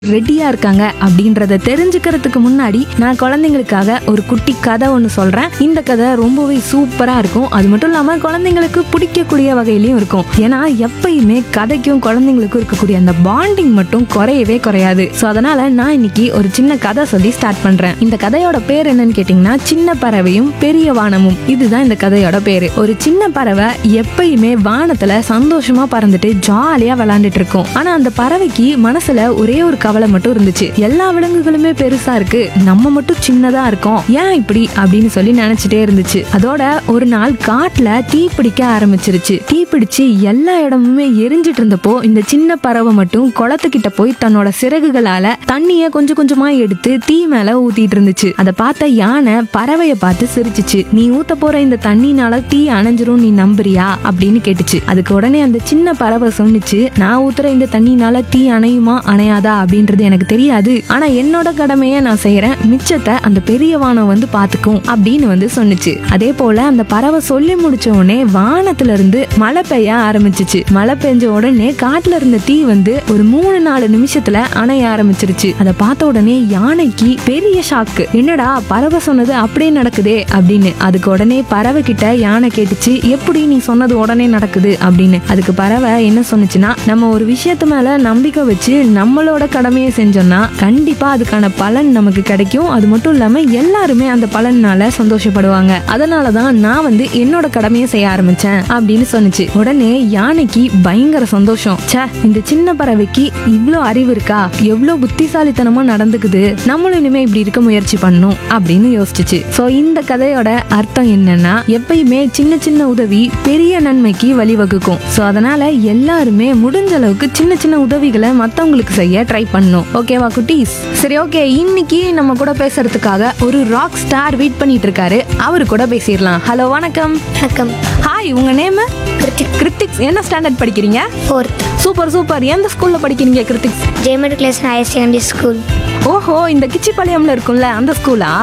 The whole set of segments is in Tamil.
ரெடியா இருக்காங்க அப்படின்றத தெரிஞ்சுக்கிறதுக்கு முன்னாடி நான் குழந்தைங்களுக்காக ஒரு குட்டி கதை ஒன்று சொல்றேன் இந்த கதை ரொம்பவே சூப்பரா இருக்கும் அது மட்டும் இல்லாம குழந்தைங்களுக்கு பிடிக்கக்கூடிய வகையிலையும் இருக்கும் ஏன்னா எப்பயுமே கதைக்கும் குழந்தைங்களுக்கும் இருக்கக்கூடிய அந்த பாண்டிங் மட்டும் குறையவே குறையாது ஸோ அதனால நான் இன்னைக்கு ஒரு சின்ன கதை சொல்லி ஸ்டார்ட் பண்றேன் இந்த கதையோட பேர் என்னன்னு கேட்டிங்கன்னா சின்ன பறவையும் பெரிய வானமும் இதுதான் இந்த கதையோட பேரு ஒரு சின்ன பறவை எப்பயுமே வானத்துல சந்தோஷமா பறந்துட்டு ஜாலியா விளையாண்டுட்டு இருக்கும் ஆனா அந்த பறவைக்கு மனசுல ஒரே ஒரு கவலை மட்டும் இருந்துச்சு எல்லா விலங்குகளுமே பெருசா இருக்கு நம்ம மட்டும் சின்னதா இருக்கோம் ஏன் இப்படி அப்படின்னு சொல்லி நினைச்சிட்டே இருந்துச்சு அதோட ஒரு நாள் காட்டுல தீ பிடிக்க ஆரம்பிச்சிருச்சு தீ பிடிச்சு எல்லா இடமுமே எரிஞ்சிட்டு இருந்தப்போ இந்த சின்ன பறவை மட்டும் குளத்துக்கிட்ட போய் தன்னோட சிறகுகளால தண்ணிய கொஞ்சம் கொஞ்சமா எடுத்து தீ மேல ஊத்திட்டு இருந்துச்சு அதை பார்த்த யானை பறவைய பார்த்து சிரிச்சுச்சு நீ ஊத்த போற இந்த தண்ணினால தீ அணைஞ்சிரும் நீ நம்புறியா அப்படின்னு கேட்டுச்சு அதுக்கு உடனே அந்த சின்ன பறவை சொன்னுச்சு நான் ஊத்துற இந்த தண்ணினால தீ அணையுமா அணையாதா அப்படின்றது எனக்கு தெரியாது ஆனா என்னோட கடமையை நான் செய்யறேன் மிச்சத்தை அந்த பெரிய வானம் வந்து பாத்துக்கும் அப்படின்னு வந்து சொன்னுச்சு அதே போல அந்த பறவை சொல்லி முடிச்ச உடனே வானத்துல இருந்து மழை பெய்ய ஆரம்பிச்சிச்சு மழை பெஞ்ச உடனே காட்டுல இருந்த தீ வந்து ஒரு மூணு நாலு நிமிஷத்துல அணைய ஆரம்பிச்சிருச்சு அதை பார்த்த உடனே யானைக்கு பெரிய ஷாக்கு என்னடா பறவை சொன்னது அப்படியே நடக்குதே அப்படின்னு அதுக்கு உடனே பறவை கிட்ட யானை கேட்டுச்சு எப்படி நீ சொன்னது உடனே நடக்குது அப்படின்னு அதுக்கு பறவை என்ன சொன்னுச்சுன்னா நம்ம ஒரு விஷயத்து மேல நம்பிக்கை வச்சு நம்மளோட கடமையை செஞ்சோம்னா கண்டிப்பா அதுக்கான பலன் நமக்கு கிடைக்கும் அது மட்டும் இல்லாம எல்லாருமே அந்த பலனால சந்தோஷப்படுவாங்க அதனாலதான் நான் வந்து என்னோட கடமையை செய்ய ஆரம்பிச்சேன் அப்படின்னு சொன்னுச்சு உடனே யானைக்கு பயங்கர சந்தோஷம் ச்சே இந்த சின்ன பறவைக்கு இவ்ளோ அறிவு இருக்கா எவ்வளோ புத்திசாலித்தனமா நடந்துக்குது நம்மளும் இனிமே இப்படி இருக்க முயற்சி பண்ணணும் அப்படின்னு யோசிச்சுச்சு சோ இந்த கதையோட அர்த்தம் என்னன்னா எப்பயுமே சின்ன சின்ன உதவி பெரிய நன்மைக்கு வழிவகுக்கும் சோ அதனால எல்லாருமே முடிஞ்ச அளவுக்கு சின்ன சின்ன உதவிகளை மத்தவங்களுக்கு செய்ய ட்ரை பண்ணணும் ஓகேவா குட்டீஸ் சரி ஓகே இன்னைக்கு நம்ம கூட பேசுறதுக்காக ஒரு ராக் ஸ்டார் வெயிட் பண்ணிட்டு இருக்காரு அவரு கூட பேசிடலாம் ஹலோ வணக்கம் வணக்கம் ஹாய் உங்க நேம் கிருத்திக் கிருத்திக்ஸ் என்ன ஸ்டாண்டர்ட் படிக்கிறீங்க ஃபோர்த் சூப்பர் சூப்பர் எந்த ஸ்கூல்ல படிக்கிறீங்க கிருத்திக்ஸ் ஜெயமெட் கிளாஸ் ஹையர் செகண்டரி ஸ்கூல் ஓஹோ இந்த கிச்சிப்பாளையம்ல இருக்கும்ல அந்த ஸ்கூலா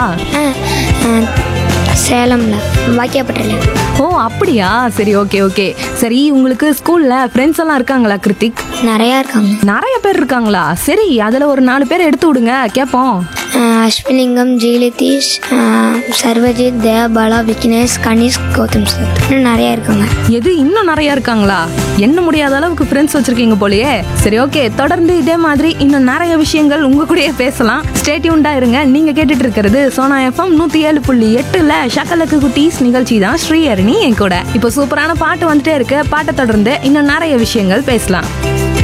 சேலமில் வாக்கியாப்பட்டில் ஓ அப்படியா சரி ஓகே ஓகே சரி உங்களுக்கு ஸ்கூல்ல ஃப்ரெண்ட்ஸ் எல்லாம் இருக்காங்களா கிருத்திக் நிறையா இருக்காங்க நிறைய பேர் இருக்காங்களா சரி அதுல ஒரு நாலு பேர் எடுத்து விடுங்க கேட்போம் அஹ் அஸ்விலிங்கம் ஜெயலதீஷ் அஹ் சர்வஜித் தயாபாலா விக்னேஷ் கணேஷ் கௌதம் சார் இன்னும் நிறையா இருக்காங்க எது இன்னும் நிறைய இருக்காங்களா எண்ண முடியாத அளவுக்கு ஃப்ரெண்ட்ஸ் வச்சிருக்கீங்க போலயே சரி ஓகே தொடர்ந்து இதே மாதிரி இன்னும் நிறைய விஷயங்கள் உங்க கூடயே பேசலாம் ஸ்டேட்யூண்டா இருங்க நீங்க கேட்டுட்டு இருக்கிறது சோனா எஃப்எம் நூத்தி ஏழு புள்ளி எட்டுல ஷக்கலக்கு குட்டீஸ் நிகழ்ச்சி தான் ஸ்ரீஹரணி என் கூட இப்போ சூப்பரான பாட்டு வந்துட்டே இருக்கு பாட்டை தொடர்ந்து இன்னும் நிறைய விஷயங்கள் பேசலாம்